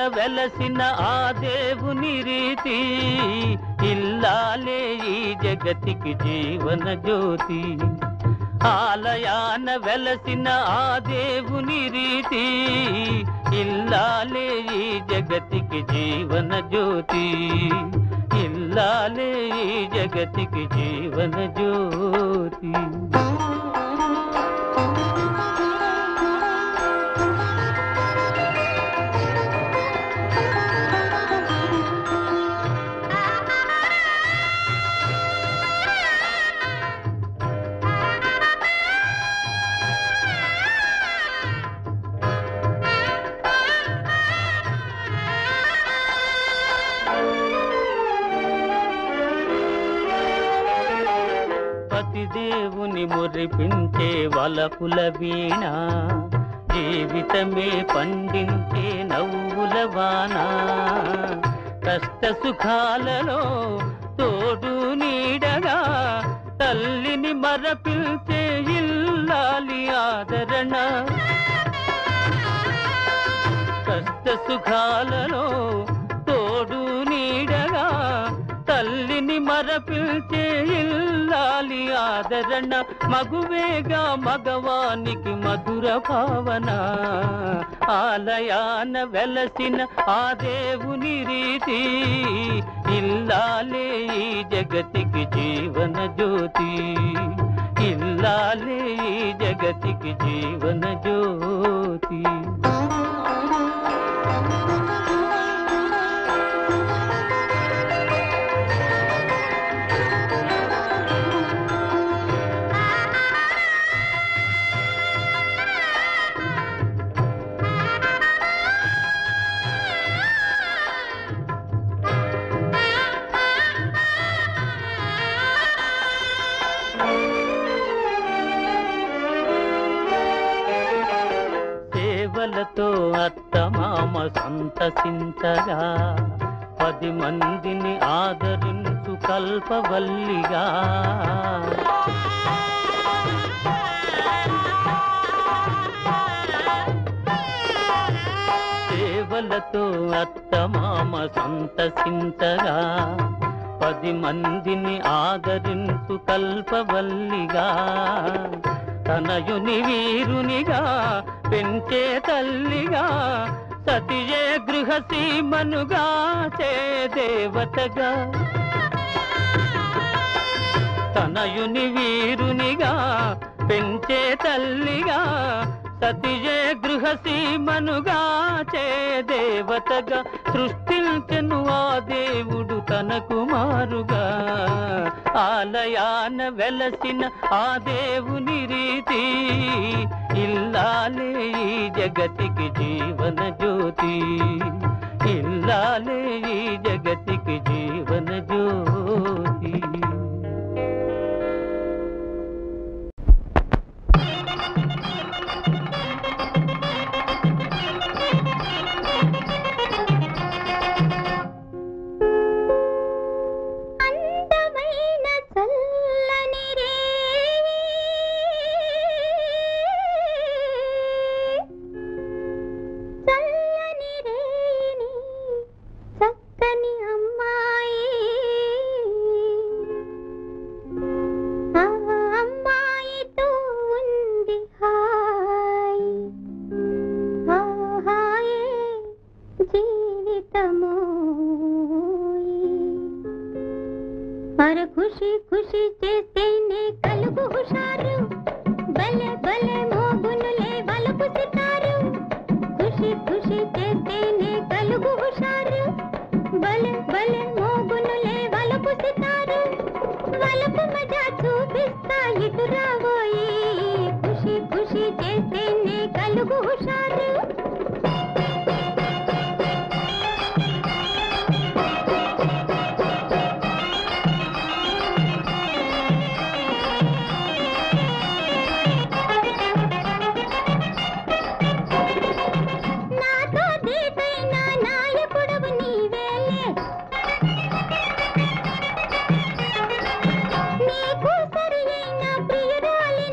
వెలసిన ఆ దేవుని రీతి ఇల్లాలే ఈ జగతికి జీవన జ్యోతి ఆలయాన వెలసిన ఆ దేవుని రీతి ఇల్లాలే ఈ జగతికి జీవన జ్యోతి ఇల్లాలే ఈ జగతికి జీవన జ్యోతి పతిదేవుని మురిపించే వలపుల వీణ జీవితమే పండించే నవ్వుల వాన కష్ట సుఖాలలో తోడు నీడగా తల్లిని మరపిల్చే ఇల్లాలి ఆదరణ కష్ట సుఖాలలో తోడు నీడగా తల్లిని మరపిల్చే ఇల్లాలి ఆదరణ మగువేగా మగవానికి మధుర భావన ఆలయాన వెలసిన ఆ దేవుని రీతి ఇల్లాలే ఈ జగతికి జీవన జ్యోతి ఇల్లాలే ఈ జగతికి జీవన జ్యోతి సేవలతో అత్తమామ సంతసించగా పది మందిని ఆదరించు కల్పవల్లిగా సేవలతో అత్తమామ సంతసించగా పది మందిని ఆదరించు కల్పవల్లిగా తనయుని వీరునిగా పెంచే తల్లిగా సతియే గృహసీమనుగా చే దేవతగా తనయుని వీరునిగా పెంచే తల్లిగా సతియే గృహసీమనుగా చే దేవతగా సృష్టించను ఆ దేవుడు తన కుమారుగా ఆలయాన వెలసిన ఆ దేవుని రీతి ఇల్లాలే ఈ జగతికి జీవన జ్యోతి ఇల్లాలే ఈ జగతికి జీవన జ్యోతి అందమైన చల్లని రేయి చల్లని రేయిని చక్కని అమ్మాయి ఆ అమ్మాయితో ఉంది హాయ్ ఆ హాయే జీవితము అర ఖుషి ఖుషి చేస్తేనే కలుగు హుషారు భలే భలే మోగునులే వలుపు సితారు ఖుషి ఖుషి చేస్తేనే కలుగు హుషారు భలే భలే మోగునులే వలుపు సితారు వలుపు మజా చూపిస్తా ఇటు రాబోయి ఖుషి ఖుషి చేస్తేనే కలుగు హుషారు నాతో దీటైన నాయకుడవు నీవేలే నీకు సరి అయిన ప్రియురాలి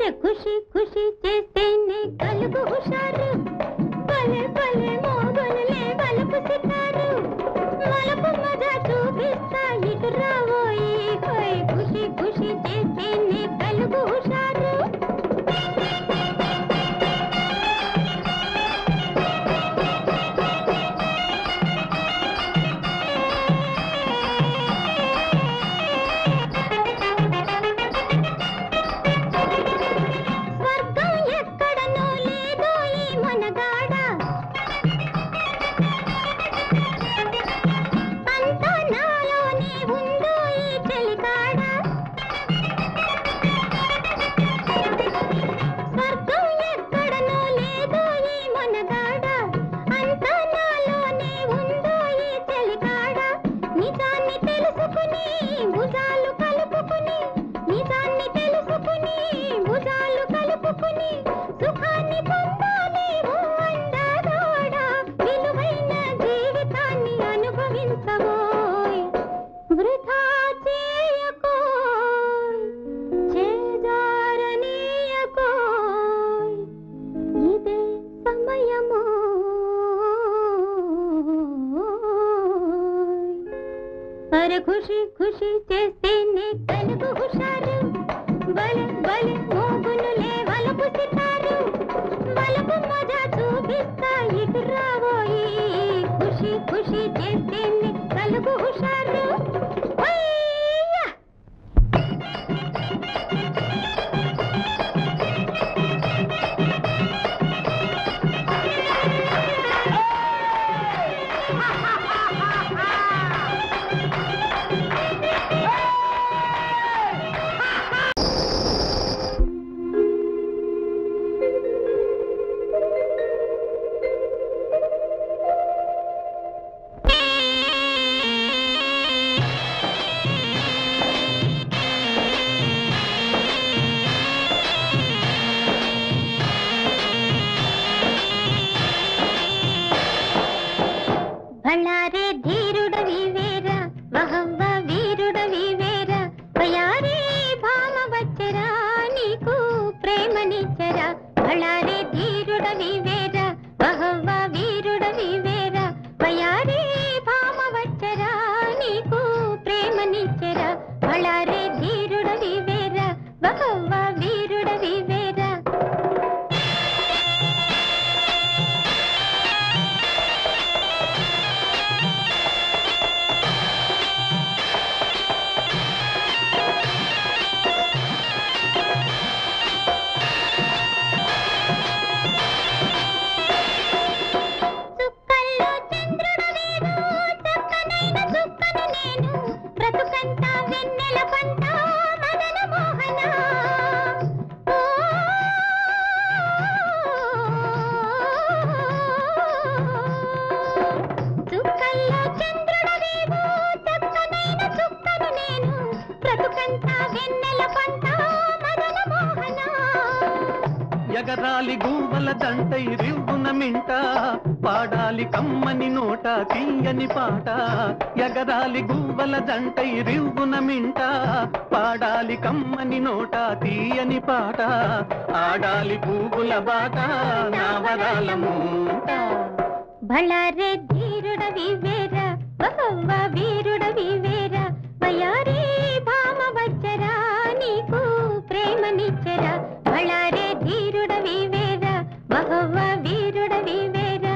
అరే ఖుషి ఖుషి చేస్తేనే కలుగు హుషారు భలే భలే మోగనులే వలపు సితారు మలపు మజా చూపిస్తా ఇటు రావోయి హోయ్ ఖుషి ఖుషి చేస్తేనే కలుగు హుషారు స్వర్గం ఎక్కడనో లేదో ఈ మనగాడ అంతా నాలోనే ఉందో ఈ చెలికాడ స్వర్గం ఎక్కడనో లేదో ఈ మనగాడ అంతా నాలోనే ఉందో ఈ చెలికాడ నిజాన్ని తెలుసుకుని భుజాలు కలుపుకుని నిజాన్ని తెలుసుకుని భుజాలు కలుపుకుని సుఖాన్ని పొందాలి ఓ అందగాడ విలువైన జీవితాన్ని అనుభవించబోయ్ వృథా చేయకోయ్ చేజారనీయకోయ్ ఇదే సమయము అరే ఖుషి ఖుషి చేస్తేనే కలుగు హుషారు బలె బలె మోగునులే వలపు సితారు వలపు మజా చూపిస్తా ఇటు రాబోయి ఖుషి ఖుషి చేస్తేనే కలుగు హుషారు హయ్యా! బళ్ళారే ధీరుడవి వేరా వహవ్వ వీరుడవి వేరా వయారే భామ వచ్చరా నీకు ప్రేమనిచ్చరా బళ్ళారే ధీరుడవి వేరా వహవ్వ వీరుడవి వేరా వయారే భామ వచ్చరా నీకు ప్రేమనిచ్చరా బళ్ళారే ధీరుడవి వేరా వహవ్వ వీరుడవి వేరా చుక్కల్లో చంద్రుడు వీడు చక్కనైన చుక్కను నేను బ్రతుకంతా వెన్నెల పంట మదన మోహన ఓ, చుక్కల్లో చంద్రుడు వీడు చక్కనైన చుక్కను నేను బ్రతుకంతా వెన్నెల పంట మదన మోహన ఎగరాలి గువ్వల దంటై రివ్వున మింట పాడాలి కమ్మని నోట తీయని పాట ఎగరాలి గువ్వల దంటై రివ్వున మింట పాడాలి కమ్మని నోట తీయని పాట ఆడాలి పువ్వుల బాట నా వరాల మూట బళ్ళారే ధీరుడవి వేరా వహవ్వ వీరుడవి వేరా వయారే భామ వచ్చరా నీకు ప్రేమనిచ్చరా బళ్ళారే ధీరుడవి వేరా వహవ్వ వీరుడవి వేరా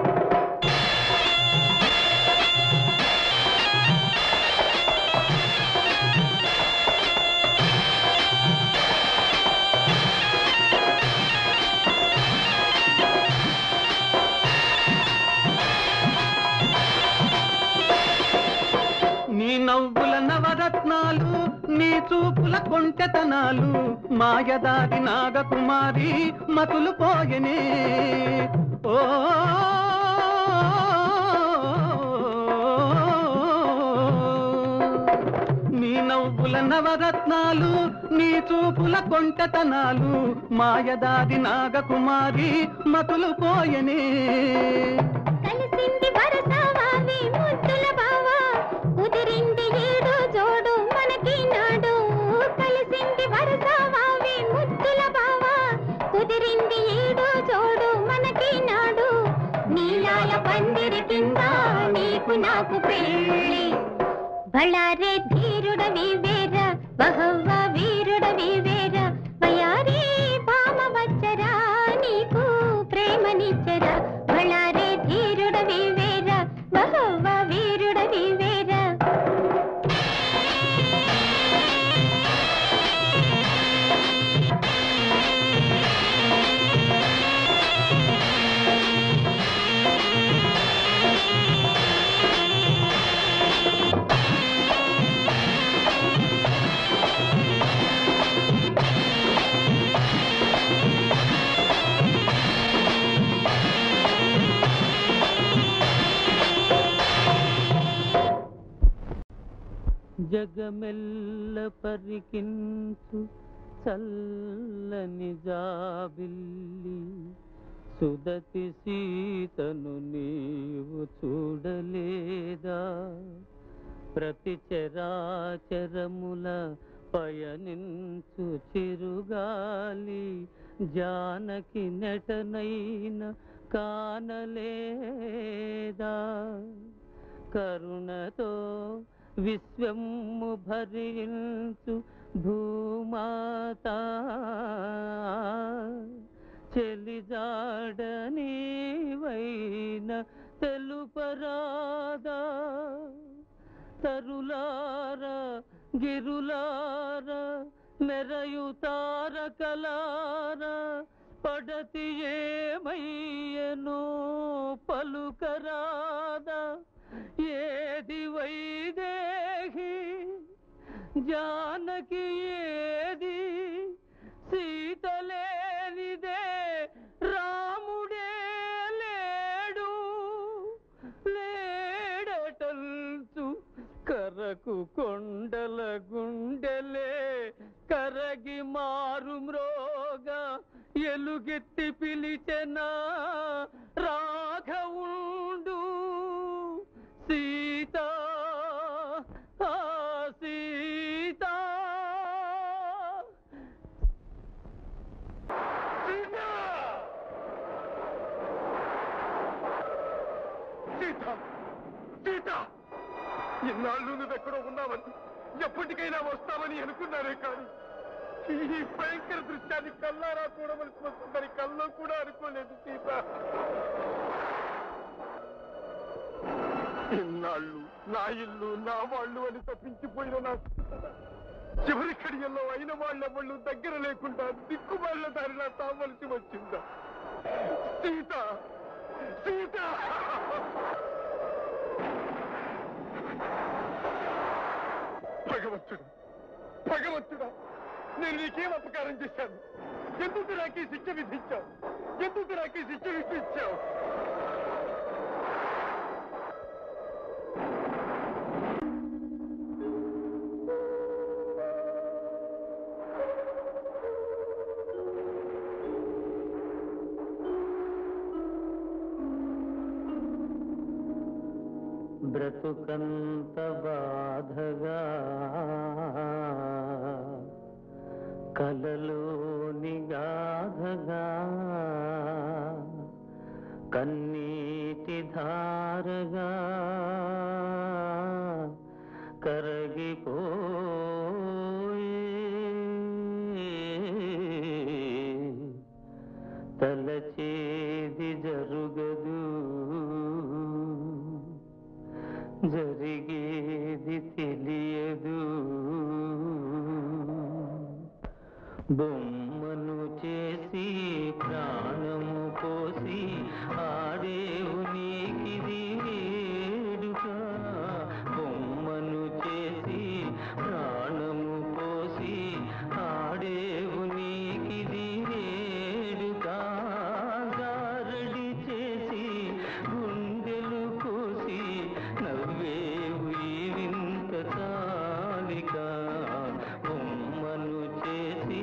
నీ నవ్వుల నవరత్నాలు నీ చూపుల కొంటెతనాలు మాయదారి నాగకుమారి మతులు పోయనే ఓ నీ నవ్వుల నవరత్నాలు నీ చూపుల కొంటెతనాలు మాయదారి నాగకుమారి మతులు పోయనే కలిసింది వరసవావి ముద్దుల బావా కుదిరింది ఏడో జోడు మనకి నాడు కలిసింది వరసవావి ముద్దుల బావా నాకు పెళ్ళి బళ్ళారే ధీరుడవి వేర బహవ్వ వీరుడవి వేర వయారి భామ వచ్చరా నీకు ప్రేమనిచ్చరా బళ్ళారే ధీరుడవి వేర బహవ్వ వీరుడవి వేర జగమెల్ల పరికించు చల్లని జాబిల్లి సుదతి సీతను నీవు చూడలేదా ప్రతి చరాచరముల పయనించు చిరుగాలి జానకి నెటనైన కానలేదా కరుణతో విశ్వము భరించు భూమాత చెలిజాడనీవైన తెలుపరాదా తరులార గిరులార మెరయు తారకలార పడతి ఏమయ్యనో పలుకరాదా ఏది వైదేహి జానకి ఏది సీతలేనిదే రాముడే లేడు లేడటల్చు కరకు కొండల గుండెలే కరగి మారు మ్రోగా ఎలుగెత్తి పిలిచెనా రాఘవుండు సీత ఆ సీత సీత సీత ఇన్నాళ్ళు నువ్వెక్కడో ఉన్నావని ఎప్పటికైనా వస్తావని అనుకున్నారే కానీ ఈ భయంకర దృశ్యాన్ని కల్లారా చూడవలసి వస్తుందని కల్లో కూడా అనుకోలేదు సీత ఇన్నాళ్ళు నా ఇల్లు నా వాళ్ళు అని తప్పించిపోయిన నా సీత చివరి కడియల్లో అయిన వాళ్ళెవళ్ళు దగ్గర లేకుండా దిక్కుమాళ్ళ దారిలా తావలసి వచ్చిందా సీత సీత భగవంతుడు భగవంతుడా నేను నీకేం అపకారం చేశాను ఎందుకు నాకు ఈ శిక్ష విధించావు ఎందుకు నాకు ఈ శిక్ష విధించావు బ్రతుకంత బాధగా కలలోని గాధగా కన్నీటి ధారగా కరగిపోయే తలచేది జరుగదు జరిగేది తెలియదు బొమ్మను చేసి ప్రాణము పోసి ఆడేవు నీకిది వేడుక బొమ్మను చేసి ప్రాణము పోసి ఆడేవు నీకిది వేడుక గారడి చేసి గుండెలు కోసి నవ్వేవు ఈ వింత చాలిక బొమ్మను చేసి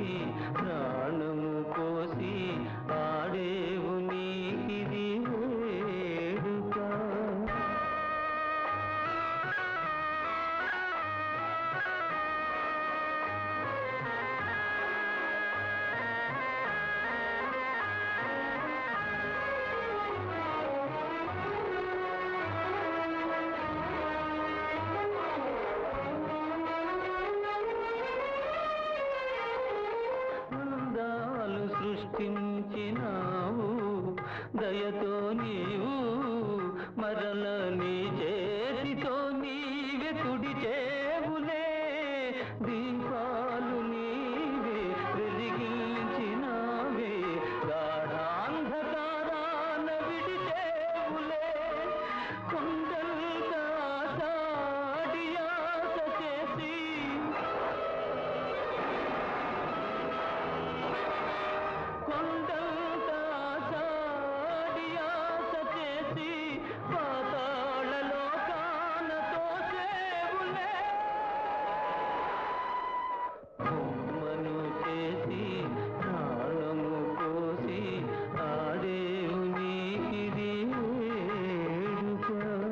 ప్రాణము కోసి ఆడేవు నీకిది వేడుక సృష్టించినావు దయతో నీవు మరల నీ చేతితో నీవే తుడిచేవులే దీపాలు నీవే వెలిగించినావే గాఢాంధకారాన విడిచేవులే కొండంత సాడియాస చేసి కొండంత సాడియాస చేసి పాతాళ లోకాన తోసేవులే బొమ్మను చేసి ప్రాణము పోసి ఆడేవు నీకిది వేడుక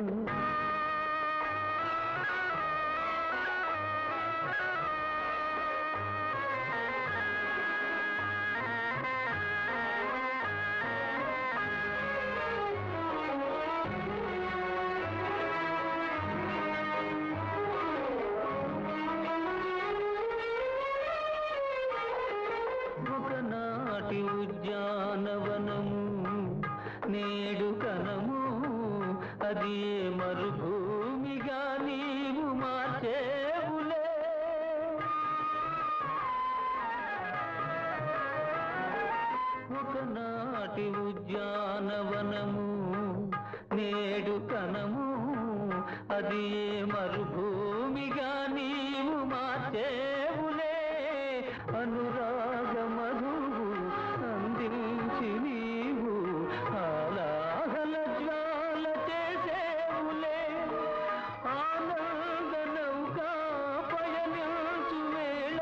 ఒకనాటి ఉద్యానవనము నేడు కనము అది ఏ మరుభూమిగా నీవు మార్చేవులే ఒకనాటి ఉద్యానవనము నేడు కనము అది ఏ మరుభూమిగా నీవు మార్చేవులే అనురాగ మధువు అందించి నీవు ఆలాహల జ్వాల చేసేవులే ఆనంద నౌకా పయనించు వేళ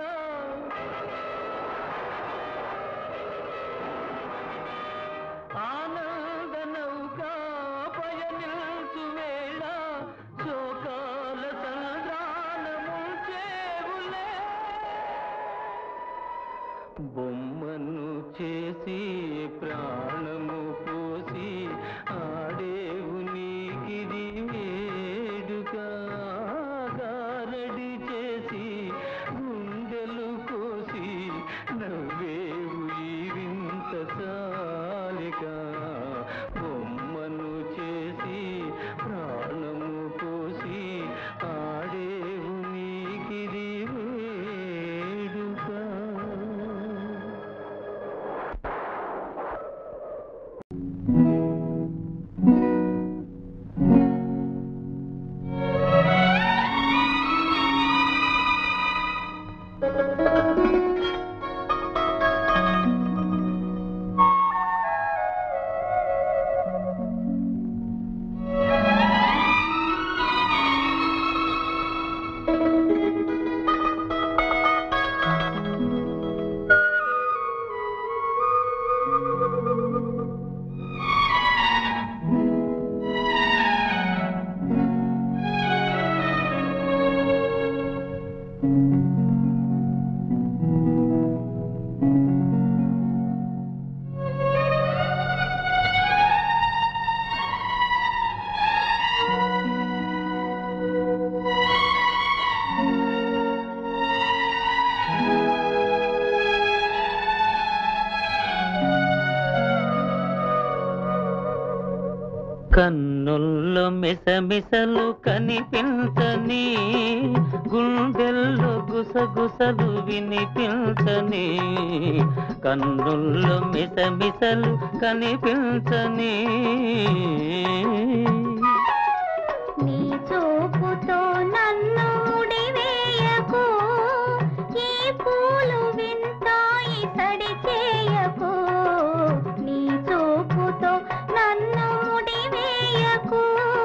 ఆనంద నౌకా పయనించు వేళ శోకాల సంద్రానము చేవులే బొమ్మను చేసి ప్రాణము పోసి ఆడేవు నీకిది వేడుక గారడి చేసి గుండెలు కోసి నవ్వేవు ఈ వింత చాలిక బొమ్మను చేసి ప్రాణము పోసి ఆడేవు నీకిది వేడుక కన్నుల్లో మిసమిసలు కనిపించని గుండెల్లో గుసగుసలు వినిపించని కన్నుల్లో మిసమిసలు కనిపించని నీ చూపుతో నన్ను ముడివేయకు ఈ పూలు వింతాయి సడి చేయకు నీ చూపుతో నన్ను ముడివేయకు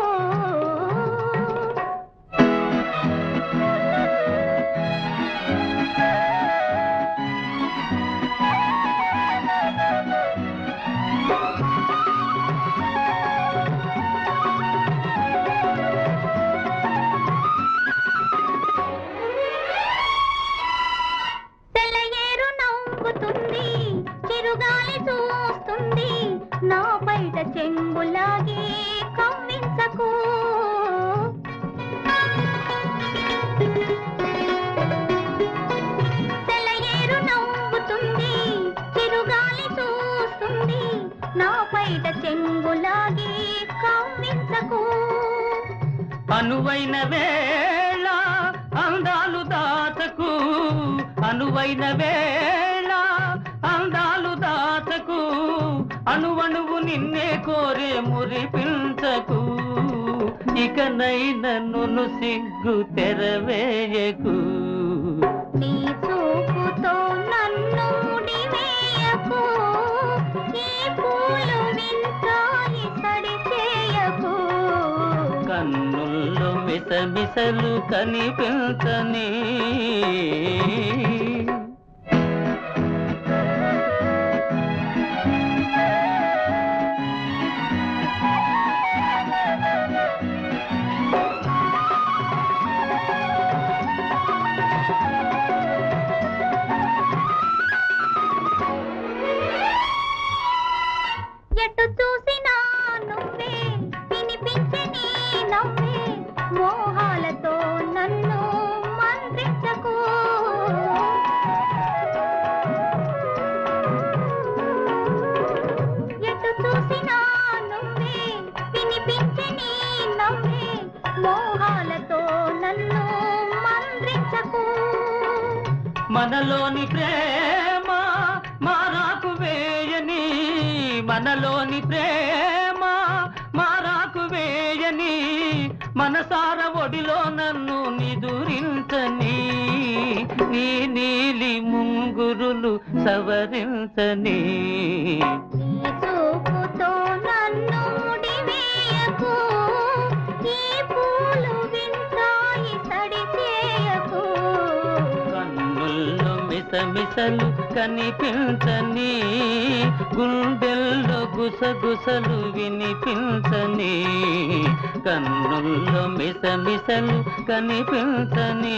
తెల్లయేరు నవ్వుతుంది చిరుగాలి చూస్తుంది నా బయట చెంగులాగి కవ్వించకు తెల్లయేరు నవ్వుతుంది చిరుగాలి నా పైట చెంగులాగి కవ్వించకు అనువైన వేళ అందాలు దాచకు అనువైన వేళ అందాలు దాచకు అణువణువు నిన్నే కోరే మురిపించకు ఇకనైన నును సిగ్గు తెరవేయకు నీ చూపుతో నన్ను ముడివేయకు ఈ పూలు వింతాయి సడి చేయకు కన్నుల్లో మిసమిసలు కనిపించని ఎటు చూసినా నువ్వే వినిపించే నీ నవ్వే మోహాలతో నన్ను మంత్రించకు ఎటు చూసినా నువ్వే వినిపించే నీ నవ్వే మోహాలతో నన్ను మంత్రించకు మనలోని ప్రేమ మారాకు వేయని మనలోని ప్రేమ మారాకు వేయని మనసార ఒడిలో నన్ను నిదురించని నీ నీలి ముంగురులు సవరించని నీ చూపుతో నన్ను ముడివేయకు ఈ పూలు వింతాయి సడి చేయకు కన్నుల్లో మిసమిసలు కనిపించని గుండెల్లో గుసగుసలు వినిపించని కన్నుల్లో మిసమిసలు కనిపించని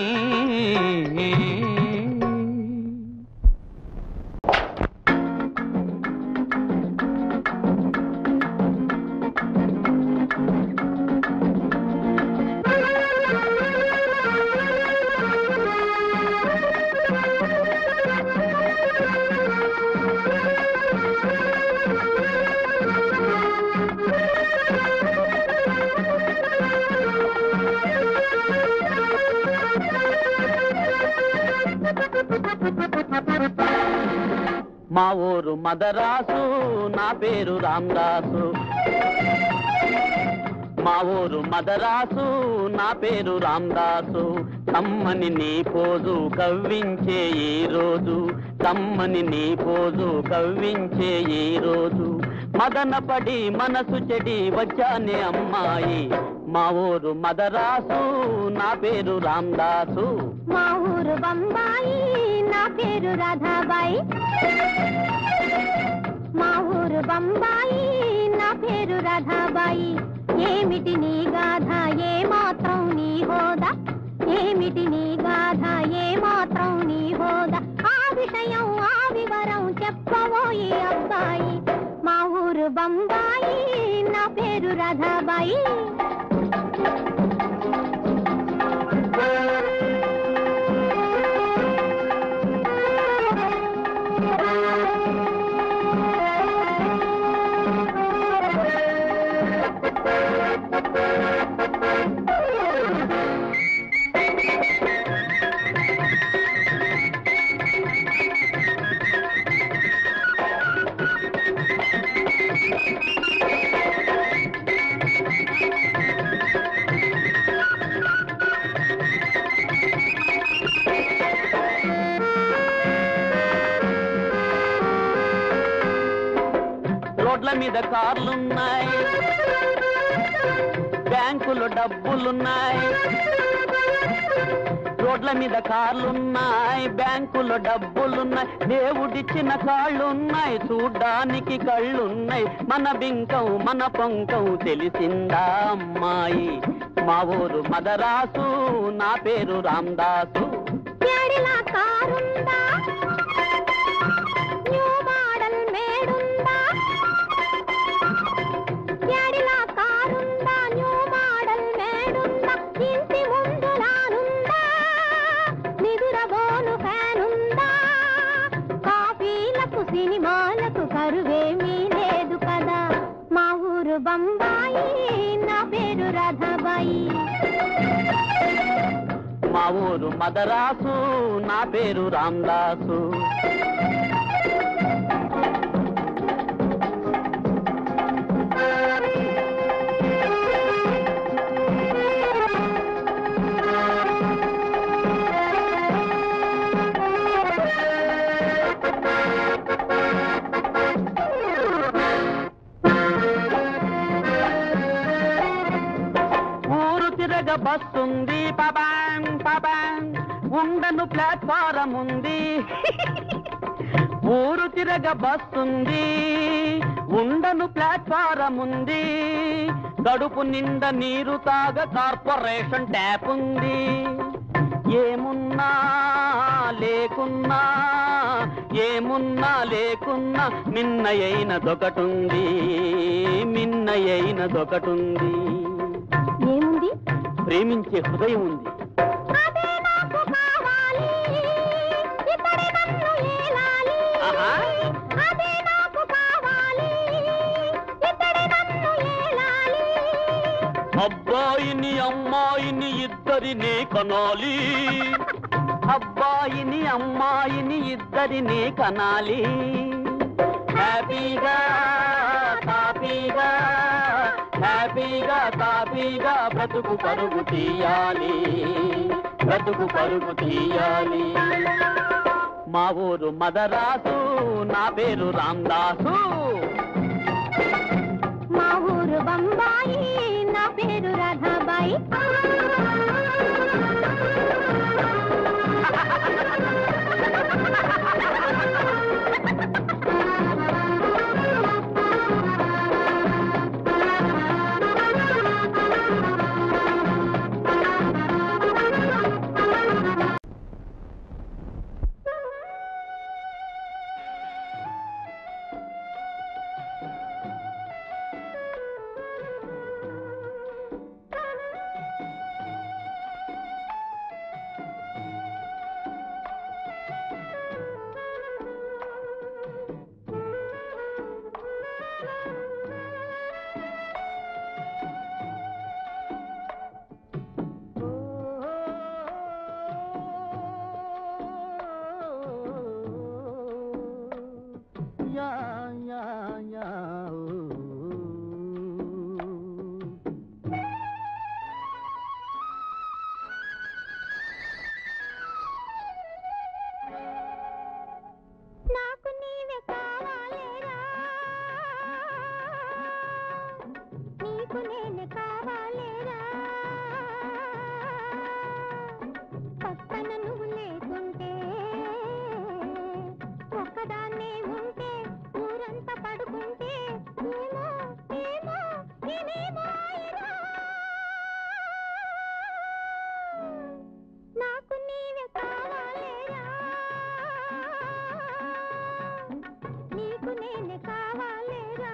మా ఊరు మదరాసు నా పేరు రామదాసు మా ఊరు మదరాసు నా పేరు రామదాసు కమ్మని నీ పోజు కవ్వించే ఈ రోజు కమ్మని నీ పోజు కవ్వించే ఈ రోజు మదనపడి మనసు చెడి వచ్చానే అమ్మాయి మా ఊరు మదరాసు నా పేరు రామదాసు మా ఊరు బొంబాయి నా పేరు రాధాబాయి మా ఊరు బొంబాయి నా పేరు రాధాబాయి ఏమిటి నీ గాథ ఏ మాత్రం నీ హోదా ఏమిటి నీ గాథ ఏ మాత్రం నీ హోదా ఆ విషయం ఆ వివరం చెప్పబోయి అబ్బాయి మా ఊరు బొంబాయి నా పేరు రాధాబాయి రోడ్ల మీద కార్లున్నాయి బ్యాంకులో డబ్బులున్నాయి రోడ్ల మీద కార్లున్నాయి బ్యాంకులో డబ్బులున్నాయి దేవుడిచ్చిన కాళ్ళున్నాయి చూడ్డానికి కళ్ళున్నాయి మన బింకం మన పొంకం తెలిసిందా అమ్మాయి మా ఊరు మదరాసు నా పేరు రామదాసు ప్యాడిలా కారుందా న్యూ మోడల్ మేడుందా ప్యాడిలా కారుందా న్యూ మోడల్ మేడుందా ఇంటి ముందు లానుందా నిదురబోను ఫ్యానుందా కాఫీలకు సినిమాలకు కరువేమీ లేదు ఊరు బొంబాయి నా పేరు రాధాబాయి మా ఊరు మదరాసు నా పేరు రామదాసు ఊరు తిరగ బస్సుంది పబాంగ్ పబాంగ్ ఉండను ప్లాట్ఫారం ఉంది ఊరు తిరగ బస్సుంది ఉండను ప్లాట్ఫారం ఉంది గడుపు నిండా నీరు తాగ కార్పొరేషన్ ట్యాప్ ఉంది ఏమున్నా లేకున్నా ఏమున్నా లేకున్నా మిన్నయైనదొకటుంది మిన్నయైనదొకటుంది ఏముంది ప్రేమించే హృదయం ఉంది అదే నాకు కావాలి ఇతడి నన్ను ఏలాలి ఆహా. అదే నాకు కావాలి ఇతడి నన్ను ఏలాలి అబ్బాయిని అమ్మాయిని ఇద్దరినే కనాలి అబ్బాయిని అమ్మాయిని ఇద్దరినే కనాలి హ్యాపీగా తాపీగా హ్యాపీగా తాపీగా బ్రతుకు పరుగు తీయాలి బ్రతుకు పరుగు తీయాలి మా ఊరు మదరాసు నా పేరు రామదాసు మా ఊరు బొంబాయి నా పేరు రాధాబాయి యా యా యా నాకు నీవే కావాలేరా నీకు నేనే కావాలేరా పక్కన నువ్వు లేకుంటే ఒక్కదాన్నే ఉంటే ఊరంతా పడుకుంటే ఏమో ఏమో నేనేమో అయ్యరా. నాకు నీవే కావాలేరా నీకు నేనే కావాలేరా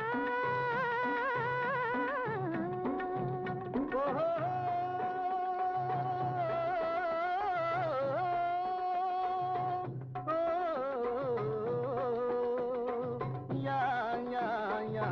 యా యా యా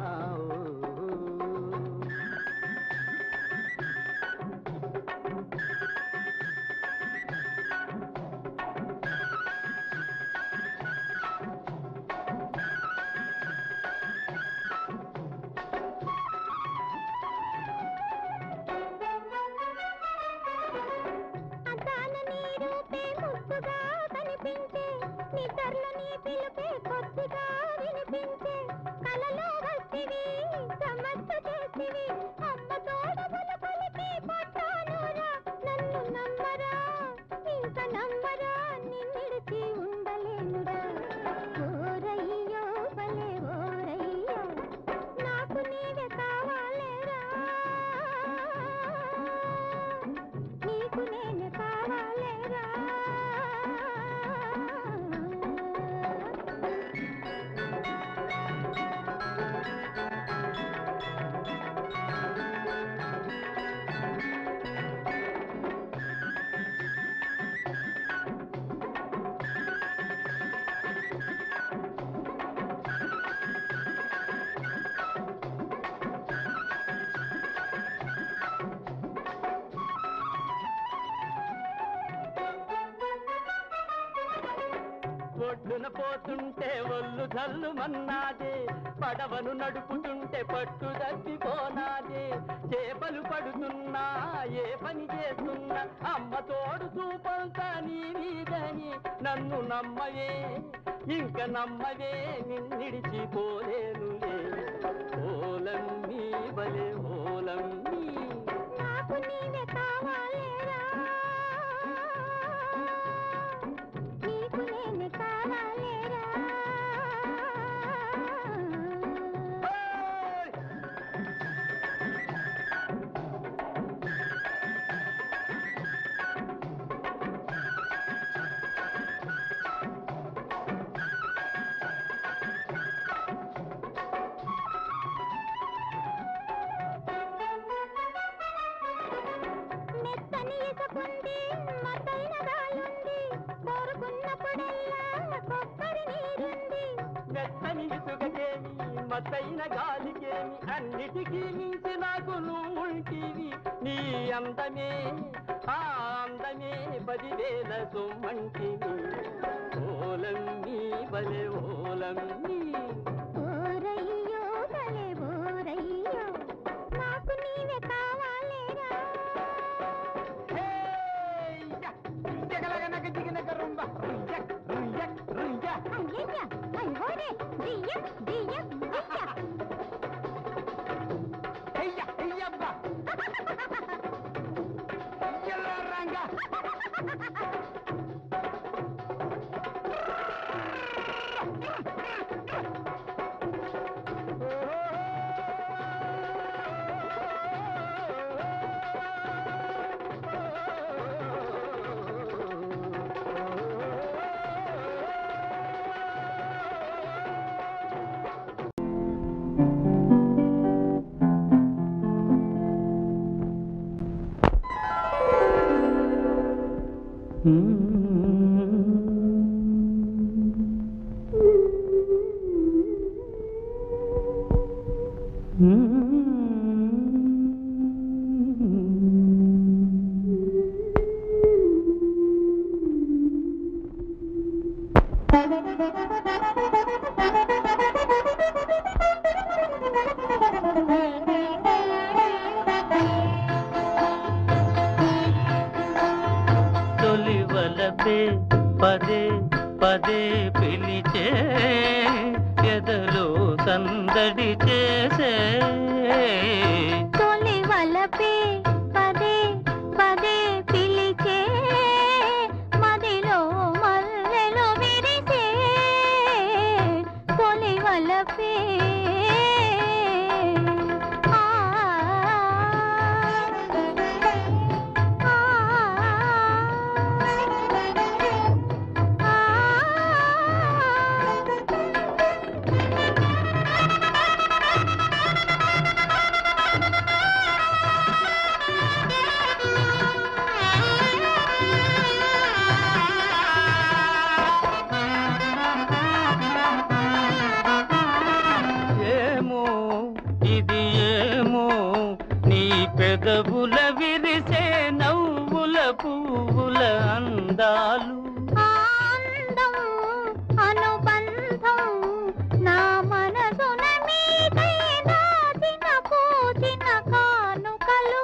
అద్దాల నీ రూపే ముద్దుగా కనిపించే నిద్రలో నీ పిలుపే కొద్దిగా వినిపించే కలలో వస్తివి సమస్త చేసివి అమ్మ తోడబుల పలికి పట్టానురా నన్ను నమ్మరా ఇంక నమ్మరా నిన్నిడిచి ఉండలేనురా ఓరయ్యో భలే ఓరయ్యో నాకు నీవే కావాలేరా నీకు నేను కావాలేరా ఒడ్డున పోతుంటే ఒళ్ళు జల్లుమన్నాదే పడవను నడుపుతుంటే పట్టు దప్పిపోనాదే చేపలు పడుతున్నా ఏ పని చేస్తున్నా అమ్మ తోడు చూపంతా నీ మీదని నన్ను నమ్మవే ఇంక నమ్మవే నిన్నిడిచిపోలేనులే ఓలమ్మీ బలే ఓలమ్మీ నాకు నీవే కావాలేరా నీకు నేనే కావాలేరా మెత్తని ఇసుకుంది మతైన గాలుంది కోరుకున్నప్పుడల్లా కొబ్బరి నీరుంది మెత్తని ఇసుకకేమి మత్తైన గాలికేమి అన్నిటికీ మించి నాకు నువ్వుంటివి నీ అందమే ఆ అందమే పదివేల సొమ్మంటివి ఓలమ్మీ బలే ఓలమ్మీ ఓరయ్యో భలే ఓరయ్యో నాకు నీవే కావాలేరా అయ్యయ్య అయ్యోరే దియ్యం దియ్యం దియ్య తొలి వలపే పదే పదే పిలిచే ఎదలో సందడి చేసే తొలి వలపే పదే పదే పిలిచే మదిలో మల్లెలు విరిసే తొలి వలపే ఆ, ఆ, ఏమో ఇది ఏమో నీ పెదవుల విరిసే నవ్వుల పువ్వుల అందాలు ఆనందం అనుబంధం నా మనసున మీకై దాచిన పూచిన కానుకలు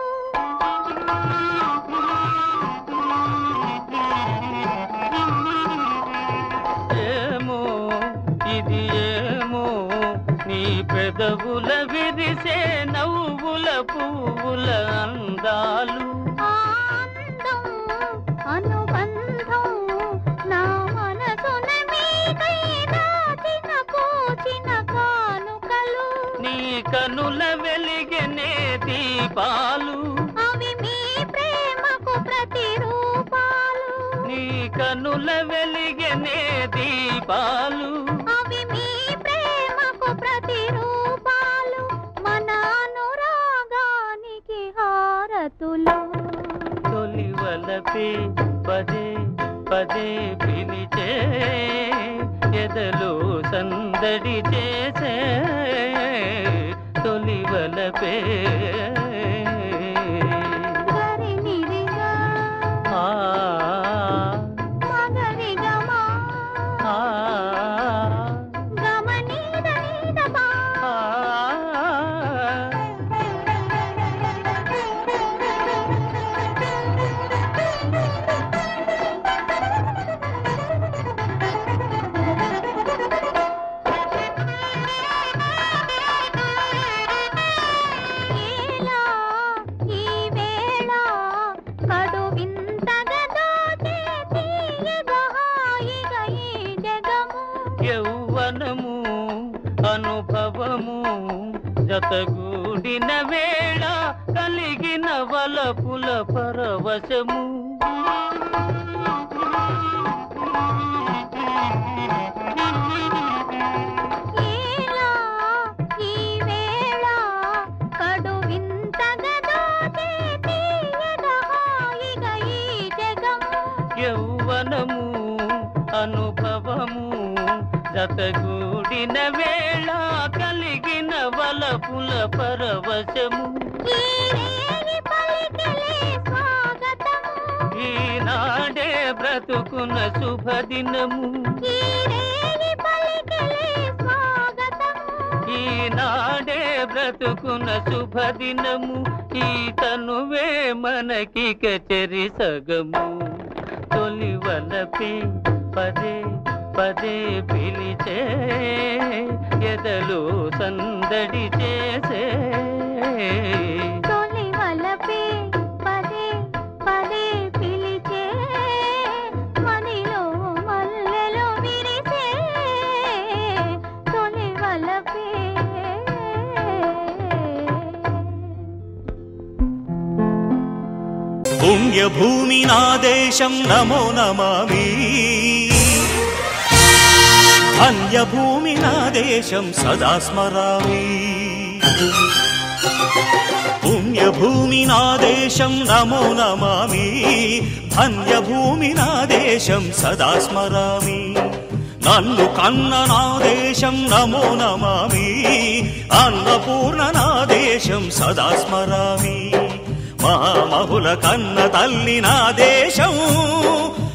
ఏమో ఇది ఏమో నీ పెదవుల విరిసే నవ్వుల పువ్వుల అందాలు ఆనందం అనుబంధం నా మనసున మీకై దాచిన పూచిన కానుకలు నీ కనుల వెలిగనే దీపాలు అవి మీ ప్రేమకు ప్రతిరూపాలు నీ కనుల వెలిగనే దీపాలు అవి మీ ప్రేమకు ప్రతిరూపాలు మన అనురాగానికి హారతులు తొలి వలపే పదే పదే పిలిచే ఎదలో సందడి చేసే తొలి వలపే గరినిరిగా ఆ మగరిగమా ఆ అనుభవము జతగూడిన వేళ కలిగిన వలపుల పరవశము ఏలా ఈ వేళ కడు వింతగా దోచే తీయగా హాయిగా ఈ జగము యౌవనము అనుభవము జతగూడిన వేళ కలిగిన వలపుల పరవశము ఈ రేగి పలికిలే స్వాగతము ఈనాడే బ్రతుకున శుభదినము ఈ రేగి పలికిలే స్వాగతము ఈనాడే బ్రతుకున శుభదినము ఈ తనువే మనకి కచరి సగము తొలి వలపే పదే పదే పిలిచే ఎదలో సందడి చేసే తొలి వలపే పదే పదే పిలిచే మదిలో మల్లెలు విరిసే తొలి వలపే పుణ్యభూమి నా దేశం నమో నమామి ధన్యభూమి నా దేశం సదా స్మరామి పుణ్యభూమి నా దేశం నమో నమామి ధన్యభూమి నా దేశం సదా స్మరామి నన్ను కన్న నా దేశం నమో నమామి అన్నపూర్ణ నా దేశం సదా స్మరామి మహామహుల కన్న తల్లి నా దేశం